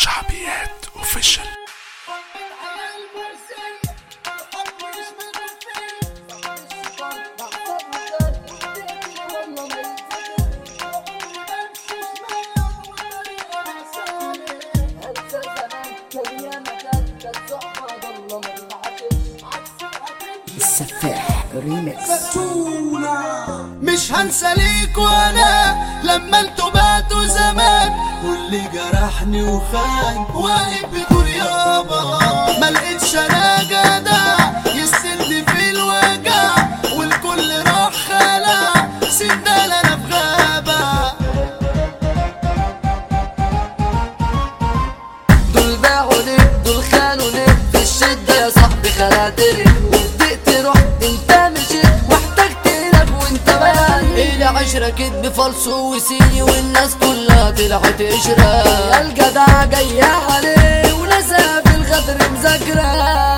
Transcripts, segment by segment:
شعبيات اوفيشال السفاح ريمكس مش هنسى ليكوا انا لما انتوا بعتوا زمان واللي جرحني وخان واقف بتقول يابا ما لقيتش انا جدع يسند في الوجع والكل راح خلع سندال انا في غابه دول باعوا ليه دول خانوا ليه في الشدة يا صاحبي خلعتني وبدأت رحت انت مشيت واحتجت لك وانت باني الى عشرة كدب فالصو وسيني والناس كلها طلعت قشرة يا الجدع جاية عليه وناسها في الغدر مذاكرة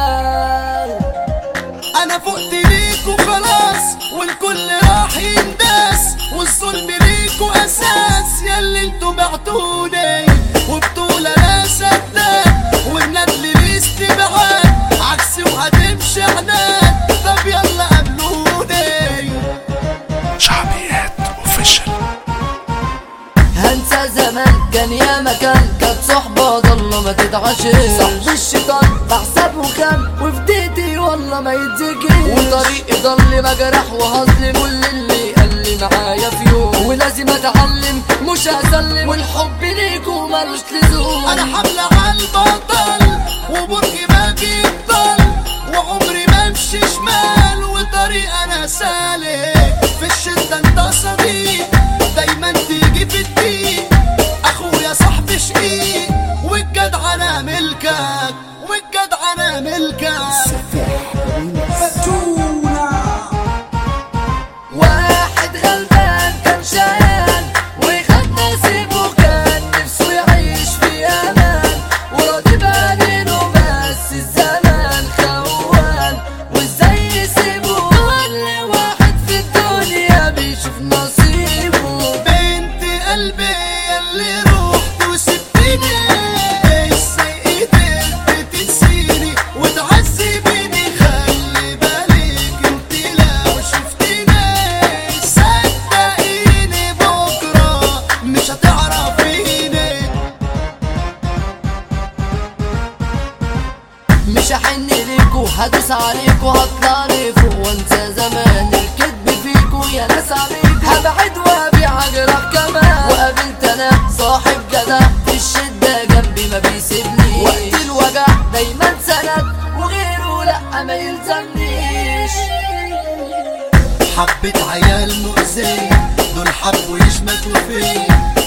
انا فقت ليكوا خلاص والكل راح ينداس والظلم ليكوا اساس ياللي انتوا بعتوني وبطولة لا سداد والندل ليه استبعاد عكسي وهتمشي عناد طب يلا قابلوني شعبيات اوفيشال هنسى زمان كان يا مكان كانت صحبة ضل ما تتعشى صاحب الشيطان بحسبه كان وفديتي والله ما يتذكر وطريقي ضل مجرح وهظلم كل اللي قال لي معايا في يوم ولازم اتعلم مش هسلم والحب ليكوا ملوش لزوم انا حملة على البطل وبرجي باجي يفضل وعمري ما امشي شمال وطريق انا سالك في الشدة انت صديق دايما تيجي في الدين اخويا صاحبي شقيق والجدع انا ملكك والجدع انا ملكك السفاح ريمكس واحد غلبان كان شقيان وخد نصيبه كان نفسه يعيش في امان وراضي بعدينه بس الزمان خوان وازاي يسيبه كل واحد في الدنيا بيشوف نصيبه بنت قلبي اللي رحت وسبتني ازاي قدرت تنسيني وتعذبيني خلي بالك انت لو شفتني صدقيني بكره مش هتعرفيني مش هحن ليكوا هدوس عليكوا هطلع لفوق وانسى زمان الكذب فيكوا يا ناس عليكوا هبعد وابيع اجرح كمان وقابلت انا صاحب جدع في الشدة جنبي ما بيسيبني وقت الوجع دايما سند وغيره لا ما يلزمنيش حبة عيال مؤذية دول حبوا يشمتوا فيا